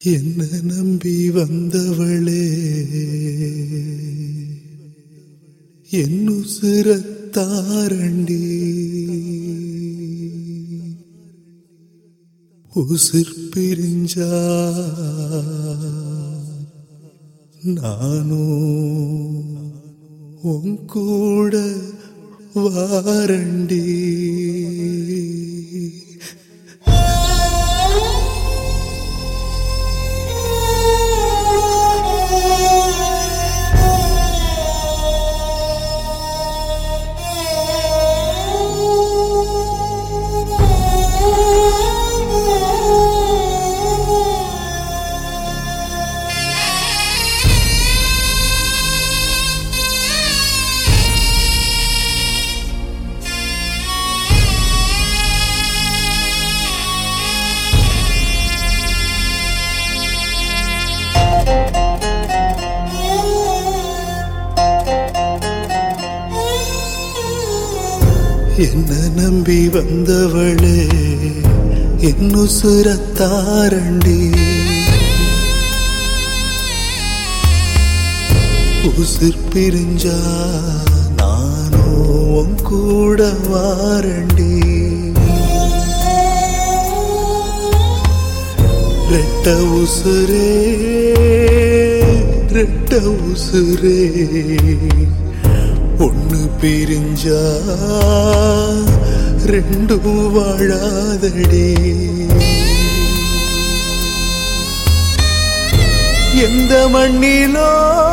என்ன நம்பி வந்தவளே என்னுசிரத்தாரண்டி உசிர் பிரிஞ்சா நானும் உன் கூட வாரண்டி என்ன நம்பி வந்தவளே என்னுசுரத்தாரண்டி உசிர் பிரிஞ்சா நானோ உன் கூட வாரண்டி ரெட்ட உசுரே ரெட்ட உசுரே ஒண்ணு பிரிஞ்சா ரெண்டும் வாழாதடி எந்த மண்ணிலோ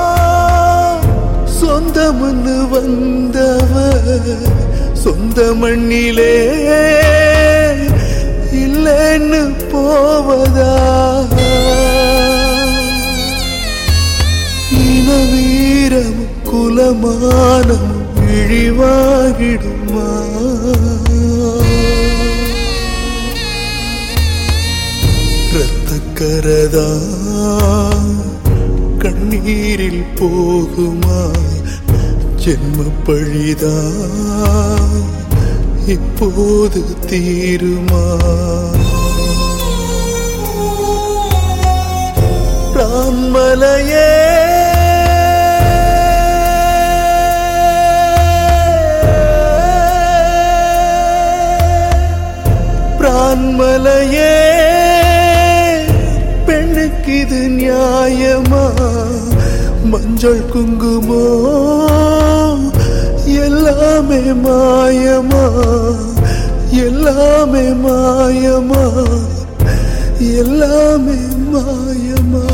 சொந்த மண்ணு வந்தவ சொந்த மண்ணிலே இல்லைன்னு போவதா இன வீரம் குலமானம் இழிவாகிடுமா ரத்தக்கரதா கண்ணீரில் போகுமா ஜென்ம பழிதா இப்போது தீருமா ரான்மலையே பிரான்மலையே பெண்ணுக்கு இது நியாயமா மஞ்சள் குங்குமோ எல்லாமே மாயமா எல்லாமே மாயமா எல்லாமே மாயமா